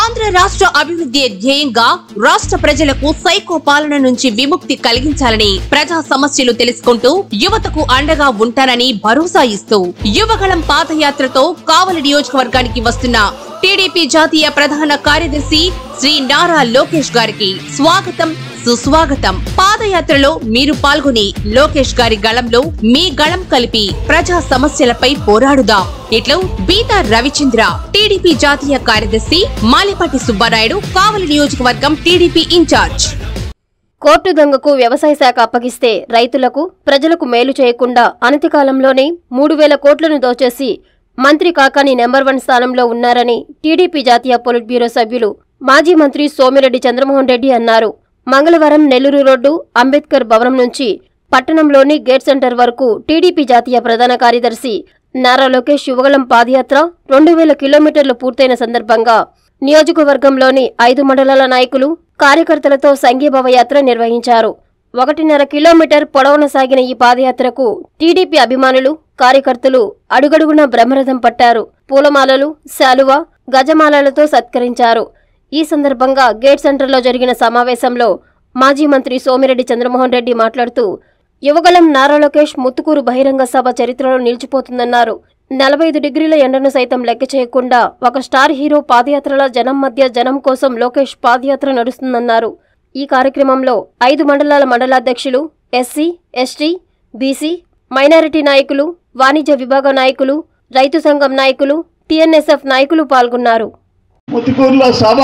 ఆంధ్ర రాష్ట్ర అభివృద్ధి ధ్యేయంగా రాష్ట్ర ప్రజలకు సైకో పాలన నుంచి విముక్తి కలిగించాలని ప్రజా సమస్యలు తెలుసుకుంటూ యువతకు అండగా ఉంటానని భరోసా ఇస్తూ యువగళం పాదయాత్రతో కావలి నియోజకవర్గానికి వస్తున్న టీడీపీ జాతీయ ప్రధాన కార్యదర్శి శ్రీ నారా లోకేష్ గారికి స్వాగతం సుస్వాగతం పాదయాత్రలో మీరు పాల్గొని లోకేష్ గారి గళంలో మీ గళం కలిపి ప్రజా సమస్యలపై పోరాడుదాం ఇట్లు బీతా రవిచంద్ర టీడీపీ జాతీయ కార్యదర్శి మాలిపాటి సుబ్బారాయుడు కావలి నియోజకవర్గం టీడీపీ ఇన్ఛార్జ్ కోర్టు దొంగకు వ్యవసాయ శాఖ అప్పగిస్తే రైతులకు ప్రజలకు మేలు చేయకుండా అనతి కాలంలోనే మూడు వేల కోట్లను దోచేసి మంత్రి కాకాని నెంబర్ వన్ స్థానంలో ఉన్నారని టీడీపీ జాతీయ పొలిట్ బ్యూరో సభ్యులు మాజీ మంత్రి సోమిరెడ్డి చంద్రమోహన్ రెడ్డి అన్నారు మంగళవారం నెల్లూరు రోడ్డు అంబేద్కర్ భవనం నుంచి పట్టణంలోని గేట్ సెంటర్ వరకు టీడీపీ జాతీయ ప్రధాన కార్యదర్శి నారా లోకేష్ యువగళం పాదయాత్ర రెండు వేల కిలోమీటర్లు పూర్తయిన సందర్భంగా నియోజకవర్గంలోని ఐదు మండలాల నాయకులు కార్యకర్తలతో సంఘీభావ యాత్ర నిర్వహించారు ఒకటిన్నర కిలోమీటర్ పొడవున సాగిన ఈ పాదయాత్రకు టీడీపీ అభిమానులు కార్యకర్తలు అడుగడుగునా బ్రహ్మరథం పట్టారు పూలమాలలు శాలువ గజమాలలతో సత్కరించారు ఈ సందర్భంగా గేట్ సెంటర్లో జరిగిన సమావేశంలో మాజీ మంత్రి సోమిరెడ్డి చంద్రమోహన్ రెడ్డి మాట్లాడుతూ యువగలం నారా లోకేష్ ముత్తుకూరు బహిరంగ సభ చరిత్రలో నిలిచిపోతుందన్నారు నలభై ఐదు డిగ్రీల ఎండను సైతం లెక్క చేయకుండా ఒక స్టార్ హీరో పాదయాత్రల జనం మధ్య జనం కోసం లోకేష్ పాదయాత్ర నడుస్తుందన్నారు ఈ కార్యక్రమంలో ఐదు మండలాల మండలాధ్యక్షులు ఎస్సీ ఎస్టీ బీసీ మైనారిటీ నాయకులు వాణిజ్య విభాగ నాయకులు రైతు సంఘం నాయకులు టీఎన్ఎస్ఎఫ్ నాయకులు పాల్గొన్నారు ముత్తుకూరులో సభ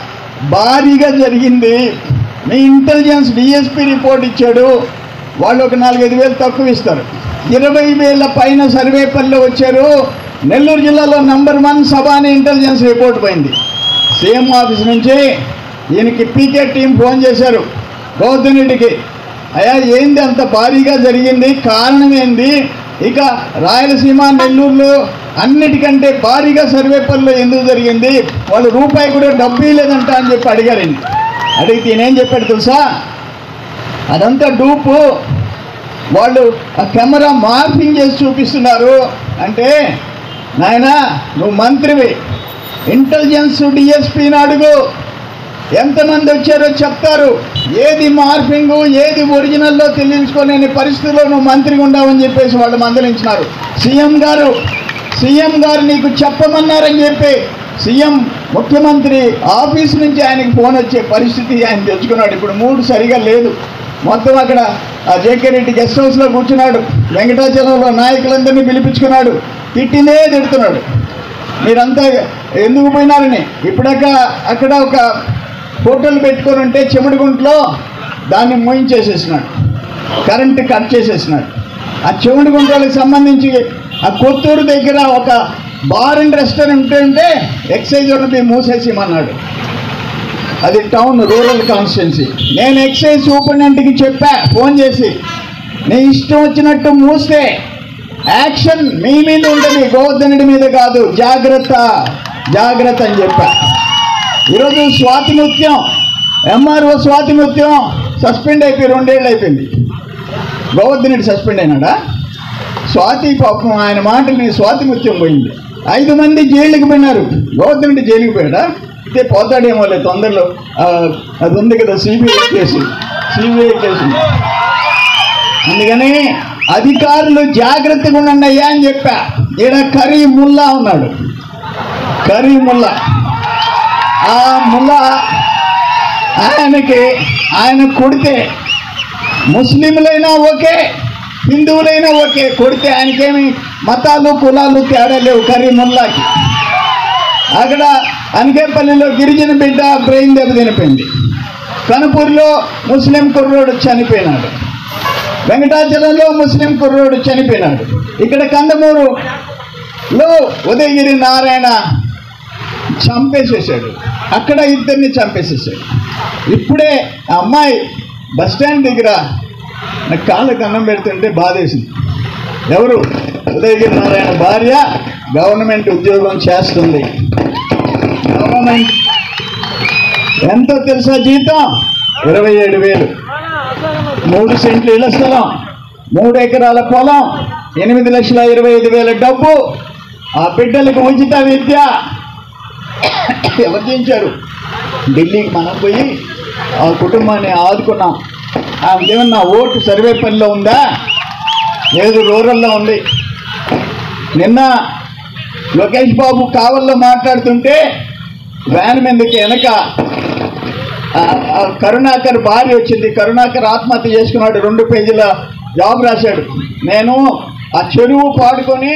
భారీగా జరిగింది మీ ఇంటెలిజెన్స్ డిఎస్పీ రిపోర్ట్ ఇచ్చాడు వాళ్ళు ఒక నాలుగైదు వేలు తక్కువ ఇస్తారు ఇరవై వేల పైన సర్వేపల్లిలో వచ్చారు నెల్లూరు జిల్లాలో నంబర్ వన్ సభ అని ఇంటెలిజెన్స్ రిపోర్ట్ పోయింది సీఎం ఆఫీస్ నుంచి ఈయనకి పీకే టీం ఫోన్ చేశారు గౌతమ్ రెడ్డికి అయ్యా ఏంది అంత భారీగా జరిగింది కారణం ఏంది ఇక రాయలసీమ నెల్లూరులో అన్నిటికంటే భారీగా సర్వేపల్లిలో ఎందుకు జరిగింది వాళ్ళు రూపాయి కూడా డబ్బు లేదంట అని చెప్పి అడిగారండి అడిగితే ఈయనేం చెప్పాడు తెలుసా అదంతా డూపు వాళ్ళు ఆ కెమెరా మార్పింగ్ చేసి చూపిస్తున్నారు అంటే నాయనా నువ్వు మంత్రివి ఇంటెలిజెన్స్ డిఎస్పీని అడుగు ఎంతమంది వచ్చారో చెప్తారు ఏది మార్పింగ్ ఏది ఒరిజినల్లో తెలియచుకోలేని పరిస్థితిలో నువ్వు మంత్రిగా ఉండవని చెప్పేసి వాళ్ళు మందలించినారు సీఎం గారు సీఎం గారు నీకు చెప్పమన్నారని చెప్పి సీఎం ముఖ్యమంత్రి ఆఫీస్ నుంచి ఆయనకి ఫోన్ వచ్చే పరిస్థితి ఆయన తెచ్చుకున్నాడు ఇప్పుడు మూడు సరిగా లేదు మొత్తం అక్కడ ఆ జేకే రెడ్డి గెస్ట్ హౌస్లో కూర్చున్నాడు వెంకటాచలంలో నాయకులందరినీ పిలిపించుకున్నాడు తిట్టినే తిడుతున్నాడు మీరంతా ఎందుకు పోయినారని ఇప్పుడక్క అక్కడ ఒక హోటల్ పెట్టుకొని ఉంటే చెమడుగుంట్లో దాన్ని మూయించేసేసినాడు కరెంటు కట్ చేసేసినాడు ఆ చెమడుగుంటలకు సంబంధించి ఆ కొత్తూరు దగ్గర ఒక బార్ అండ్ రెస్టారెంట్ ఉంటే ఎక్సైజ్ ఉన్నది మూసేసిమన్నాడు అది టౌన్ రూరల్ కాన్స్టిట్యున్సీ నేను ఎక్సైజ్ సూపరింటెండెంట్కి చెప్పా ఫోన్ చేసి నీ ఇష్టం వచ్చినట్టు మూస్తే యాక్షన్ మీ మీద ఉంటుంది గోవర్ధనుడి మీద కాదు జాగ్రత్త జాగ్రత్త అని చెప్పా ఈరోజు స్వాతి నృత్యం ఎంఆర్ఓ స్వాతి నృత్యం సస్పెండ్ అయిపోయి రెండేళ్ళు అయిపోయింది గోవర్ధనుడి సస్పెండ్ అయినాడా స్వాతి పాపం ఆయన మాటని స్వాతి నృత్యం పోయింది ఐదు మంది జైలుకి పోయినారు గోవర్ధనుడి జైలుకి పోయాడా అయితే పోతాడేమో లేదు తొందరలో ఆ, అది ఉంది కదా సిబిఐ కేసు సిబిఐ కేసు అందుకని అధికారులు జాగ్రత్తగా ఉండండి అయ్యా అని చెప్పా ఈడ కరీ ముల్లా ఉన్నాడు కరీ ముల్లా ఆ ముల్లా ఆయనకి ఆయన కొడితే ముస్లింలైనా ఓకే హిందువులైనా ఓకే కొడితే ఆయనకేమి మతాలు కులాలు తేడా లేవు కరీ ముల్లాకి అక్కడ అనకేపల్లిలో గిరిజన బిడ్డ బ్రెయిన్ దెబ్బ తినిపోయింది కనుపూర్లో ముస్లిం కుర్రోడు చనిపోయినాడు వెంకటాచలంలో ముస్లిం కుర్రోడు చనిపోయినాడు ఇక్కడ కందమూరులో ఉదయగిరి నారాయణ చంపేసేసాడు అక్కడ ఇద్దరిని చంపేసేసాడు ఇప్పుడే ఆ అమ్మాయి బస్ స్టాండ్ దగ్గర నాకు కాళ్ళకి అన్నం పెడుతుంటే బాధేసింది ఎవరు ఉదయగిరి నారాయణ భార్య గవర్నమెంట్ ఉద్యోగం చేస్తుంది గవర్నమెంట్ ఎంతో తెలుసా జీతం ఇరవై ఏడు వేలు మూడు సెంట్లు ఇళ్ల స్థలం మూడు ఎకరాల పొలం ఎనిమిది లక్షల ఇరవై ఐదు వేల డబ్బు ఆ బిడ్డలకు ఉచిత విద్య ఎవరు చేయించారు ఢిల్లీకి మనం పోయి ఆ కుటుంబాన్ని ఆదుకున్నాం ఆమెకేమన్నా ఓటు సర్వేపల్లిలో ఉందా లేదు రూరల్లో ఉంది నిన్న లోకేష్ బాబు కావల్లో మాట్లాడుతుంటే వ్యాన్ మీదకి వెనక ఆ, ఆ కరుణాకర్ భార్య వచ్చింది కరుణాకర్ ఆత్మహత్య చేసుకున్నాడు రెండు పేజీల జాబ్ రాశాడు నేను ఆ చెరువు పాడుకొని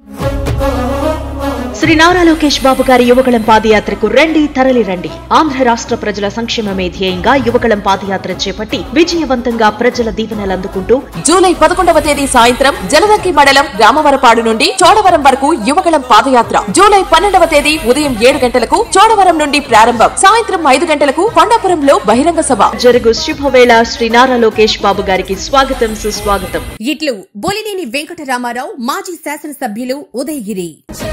శ్రీ నారా లోకేష్ బాబు గారి యువగళం పాదయాత్రకు రండి తరలి రండి ఆంధ్ర రాష్ట్ర ప్రజల సంక్షేమమే ధ్యేయంగా యువగళం పాదయాత్ర చేపట్టి విజయవంతంగా ప్రజల దీవెనలు అందుకుంటూ జూలై పదకొండవ తేదీ సాయంత్రం జలదంకి మండలం రామవరపాడు నుండి చోడవరం వరకు యువగళం పాదయాత్ర జూలై పన్నెండవ తేదీ ఉదయం ఏడు గంటలకు చోడవరం నుండి ప్రారంభం సాయంత్రం ఐదు గంటలకు కొండాపురంలో బహిరంగ సభ జరుగు శుభవేళ శ్రీ నారా లోకేష్ బాబు గారికి స్వాగతం సుస్వాగతం ఇట్లు బొలినేని వెంకటరామారావు మాజీ శాసనసభ్యులు ఉదయగిరి